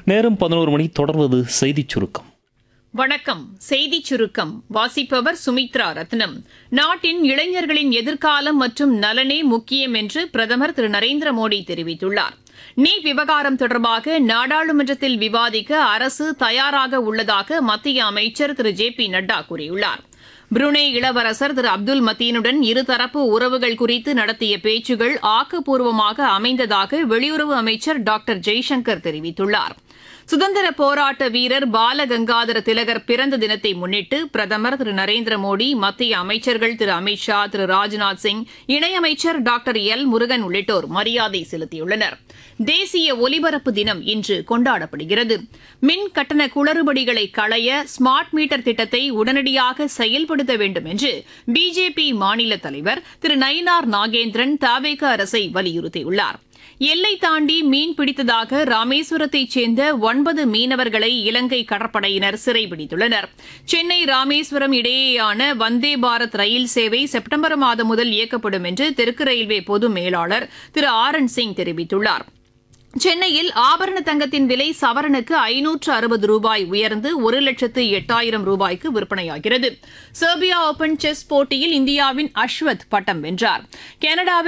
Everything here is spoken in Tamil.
நேரம் பதினோரு மணி தொடர்வது செய்திச் சுருக்கம் வணக்கம் செய்திச் சுருக்கம் வாசிப்பவர் சுமித்ரா ரத்னம் நாட்டின் இளைஞர்களின் எதிர்காலம் மற்றும் நலனே முக்கியம் என்று பிரதமர் திரு நரேந்திர மோடி தெரிவித்துள்ளார் நீட் விவகாரம் தொடர்பாக நாடாளுமன்றத்தில் விவாதிக்க அரசு தயாராக உள்ளதாக மத்திய அமைச்சர் திரு ஜே பி நட்டா கூறியுள்ளார் புருனே இளவரசர் திரு அப்துல் மத்தீனுடன் இருதரப்பு உறவுகள் குறித்து நடத்திய பேச்சுகள் ஆக்கப்பூர்வமாக அமைந்ததாக வெளியுறவு அமைச்சர் டாக்டர் ஜெய்சங்கர் தெரிவித்துள்ளார் சுதந்திர போராட்ட வீரர் பாலகங்காதர திலகர் பிறந்த தினத்தை முன்னிட்டு பிரதமர் திரு நரேந்திர மோடி மத்திய அமைச்சர்கள் திரு அமித் ஷா திரு ராஜ்நாத் சிங் இணையமைச்சர் டாக்டர் எல் முருகன் உள்ளிட்டோர் மரியாதை செலுத்தியுள்ளனர் தேசிய ஒலிபரப்பு தினம் இன்று கொண்டாடப்படுகிறது மின் கட்டண குளறுபடிகளை களைய ஸ்மார்ட் மீட்டர் திட்டத்தை உடனடியாக செயல்படுத்த வேண்டும் என்று பிஜேபி மாநில தலைவர் திரு நயினார் நாகேந்திரன் தாவேக அரசை வலியுறுத்தியுள்ளார் எல்லை தாண்டி மீன் பிடித்ததாக ராமேஸ்வரத்தைச் சேர்ந்த ஒன்பது மீனவர்களை இலங்கை கடற்படையினர் சிறைபிடித்துள்ளனர் சென்னை ராமேஸ்வரம் இடையேயான வந்தே பாரத் ரயில் சேவை செப்டம்பர் மாதம் முதல் இயக்கப்படும் என்று தெற்கு ரயில்வே பொது மேலாளர் திரு ஆர் என் சிங் தெரிவித்துள்ளார் சென்னையில் ஆபரண தங்கத்தின் விலை சவரனுக்கு ஐநூற்று அறுபது ரூபாய் உயர்ந்து ஒரு லட்சத்து எட்டாயிரம் ரூபாய்க்கு விற்பனையாகிறது செர்பியா ஓபன் செஸ் போட்டியில் இந்தியாவின் அஸ்வத் பட்டம் வென்றார் கனடாவில்